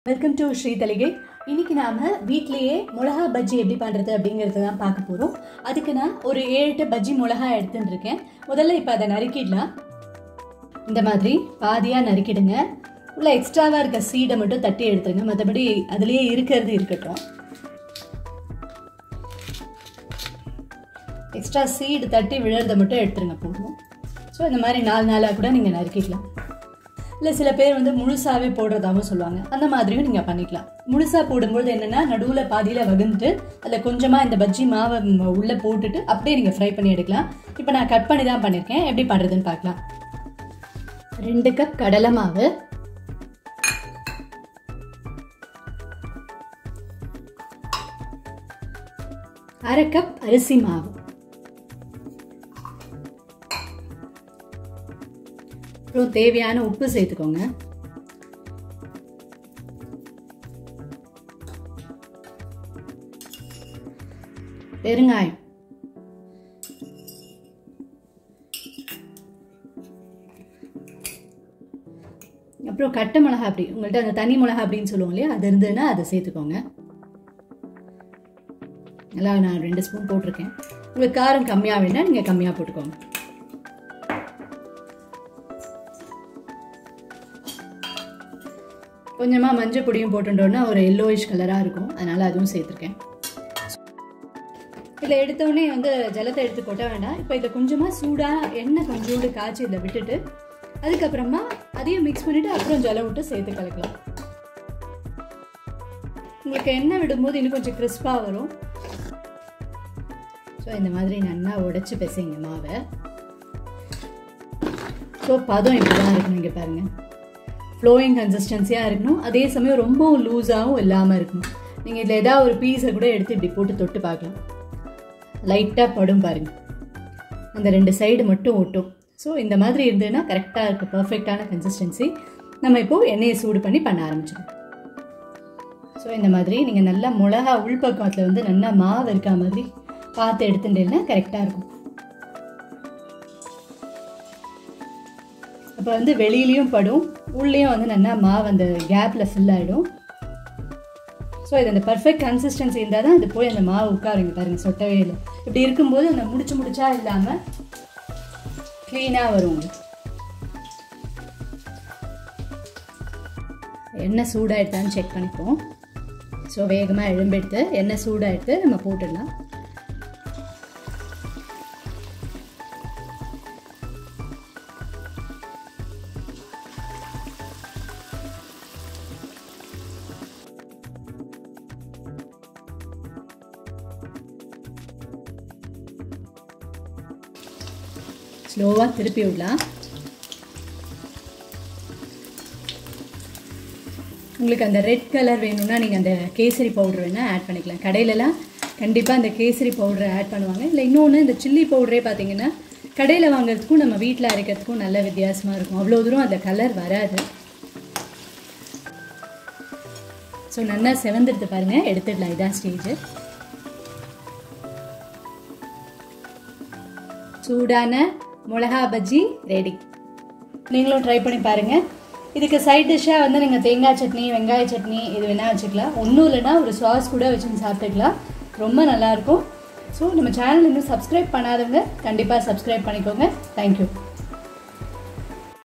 Welcome to Sri தலிகை இன்னைக்கு நாம வீட்லயே மிளகா பஜ்ஜி எப்படி பண்றது அப்படிங்கறத தான் பார்க்க போறோம் அதுக்கு நான் ஒரு ஏழு எட்டு பஜ்ஜி மிளகா எடுத்துட்டு இருக்கேன் முதல்ல இப்போ அதை நறுக்கிடலாம் இந்த மாதிரி பாதியா நறுக்கிடுங்க உள்ள எக்ஸ்ட்ராவா இருக்க சீடை மட்டும் தட்டி எடுத்துருங்க மற்றபடி அதுலயே இருக்கிறது இருக்கட்டும் எக்ஸ்ட்ரா சீடு தட்டி விழுறத மட்டும் எடுத்துருங்க போதும் ஸோ இந்த மாதிரி நாலு நாளாக கூட நீங்கள் நறுக்கிக்கலாம் இல்லை சில பேர் வந்து முழுசாவே போடுறதாகவும் சொல்லுவாங்க அந்த மாதிரியும் நீங்கள் பண்ணிக்கலாம் முழுசாக போடும்போது என்னென்னா நடுவில் பாதியில் வகுந்துட்டு அதில் கொஞ்சமாக இந்த பஜ்ஜி மாவை ம், உள்ளே போட்டுட்டு அப்படியே நீங்கள் ஃப்ரை பண்ணி எடுக்கலாம் இப்போ நான் கட் பண்ணி தான் பண்ணியிருக்கேன் எப்படி பண்ணுறதுன்னு பார்க்கலாம் ரெண்டு கப் கடலை மாவு அரை கப் அரிசி மாவு அப்புறம் தேவையான உப்பு சேர்த்துக்கோங்க பெருங்காயம் அப்புறம் கட்டை மிளகா அப்படி உங்கள்கிட்ட அந்த தனி மிளகா அப்படின்னு சொல்லுவோம் இல்லையா அது இருந்ததுன்னா அதை சேர்த்துக்கோங்க நல்லா நான் ரெண்டு ஸ்பூன் போட்டிருக்கேன் உங்களுக்கு காரம் கம்மியாக வேணா நீங்கள் கம்மியாக போட்டுக்கோங்க கொஞ்சமாக மஞ்சள் பொடியும் போட்டுட்டோன்னா ஒரு எல்லோயிஷ் கலராக இருக்கும் அதனால் அதுவும் சேர்த்துருக்கேன் இதில் எடுத்தோடனே வந்து ஜலத்தை எடுத்து கொட்ட வேண்டாம் இப்போ இதில் கொஞ்சமாக சூடாக எண்ணெய் கொஞ்சோண்டு காய்ச்சி இதில் விட்டுட்டு அதுக்கப்புறமா அதையும் மிக்ஸ் பண்ணிவிட்டு அப்புறம் ஜலம் விட்டு சேர்த்து கலக்கலாம் உங்களுக்கு எண்ணெய் விடும்போது இன்னும் கொஞ்சம் கிறிஸ்பாக வரும் ஸோ இந்த மாதிரி நல்லா உடைச்சி பிசைங்க மாவை ஸோ பதம் இப்படி தான் இருக்கணும் இங்கே பாருங்கள் ஃப்ளோயிங் கன்சிஸ்டன்சியாக இருக்கணும் அதே சமயம் ரொம்ப லூஸாகவும் இல்லாமல் இருக்கணும் நீங்கள் இதில் ஏதாவது ஒரு பீஸை கூட எடுத்து இப்படி போட்டு தொட்டு பார்க்கலாம் லைட்டாக படும் பாருங்கள் அந்த ரெண்டு சைடு மட்டும் ஒட்டும் ஸோ இந்த மாதிரி இருந்ததுன்னா கரெக்டாக இருக்குது பர்ஃபெக்டான கன்சிஸ்டன்சி நம்ம இப்போது எண்ணெயை சூடு பண்ணி பண்ண ஆரம்பிச்சிடும் ஸோ இந்த மாதிரி நீங்கள் நல்லா மிளகா உள்பக்கத்தில் வந்து நல்லா மாவு இருக்கா மாதிரி பார்த்து எடுத்துட்டேன்னா கரெக்டாக இருக்கும் அப்போ வந்து வெளியிலையும் படும் உள்ளேயும் வந்து நல்லா மாவு அந்த கேப்பில் ஃபில் ஆகிடும் ஸோ இது அந்த பர்ஃபெக்ட் கன்சிஸ்டன்சி இருந்தால் தான் அது போய் அந்த மாவு உட்காருங்க பாருங்க சொட்டவே இல்லை இப்படி இருக்கும்போது அந்த முடிச்சு முடிச்சா இல்லாமல் க்ளீனாக வரும் உங்களுக்கு. எண்ணெய் சூடாகிடுதான்னு செக் பண்ணிப்போம் ஸோ வேகமாக எழும்பெடுத்து எண்ணெய் சூடாகிடுத்து நம்ம போட்டுடலாம் ஸ்லோவாக திருப்பி விடலாம் உங்களுக்கு அந்த ரெட் கலர் வேணும்னா நீங்கள் அந்த கேசரி பவுடர் வேணால் ஆட் பண்ணிக்கலாம் கடையிலலாம் கண்டிப்பாக அந்த கேசரி பவுடரை ஆட் பண்ணுவாங்க இல்லை இன்னொன்று இந்த சில்லி பவுடரே பார்த்தீங்கன்னா கடையில் வாங்குறதுக்கும் நம்ம வீட்டில் அரைக்கிறதுக்கும் நல்ல வித்தியாசமாக இருக்கும் அவ்வளோ தூரம் அந்த கலர் வராது ஸோ நல்லா செவந்துடுது பாருங்கள் எடுத்துடலாம் இதான் ஸ்டேஜ் சூடான மிளகா பஜ்ஜி ரெடி நீங்களும் ட்ரை பண்ணி பாருங்கள் இதுக்கு சைட் டிஷ்ஷாக வந்து நீங்கள் தேங்காய் சட்னி வெங்காய சட்னி இது வேணால் வச்சுக்கலாம் ஒன்றும் இல்லைன்னா ஒரு சாஸ் கூட வச்சு சாப்பிட்டுக்கலாம் ரொம்ப நல்லாயிருக்கும் ஸோ நம்ம சேனல் இன்னும் சப்ஸ்கிரைப் பண்ணாதவங்க கண்டிப்பாக சப்ஸ்கிரைப் பண்ணிக்கோங்க தேங்க்யூ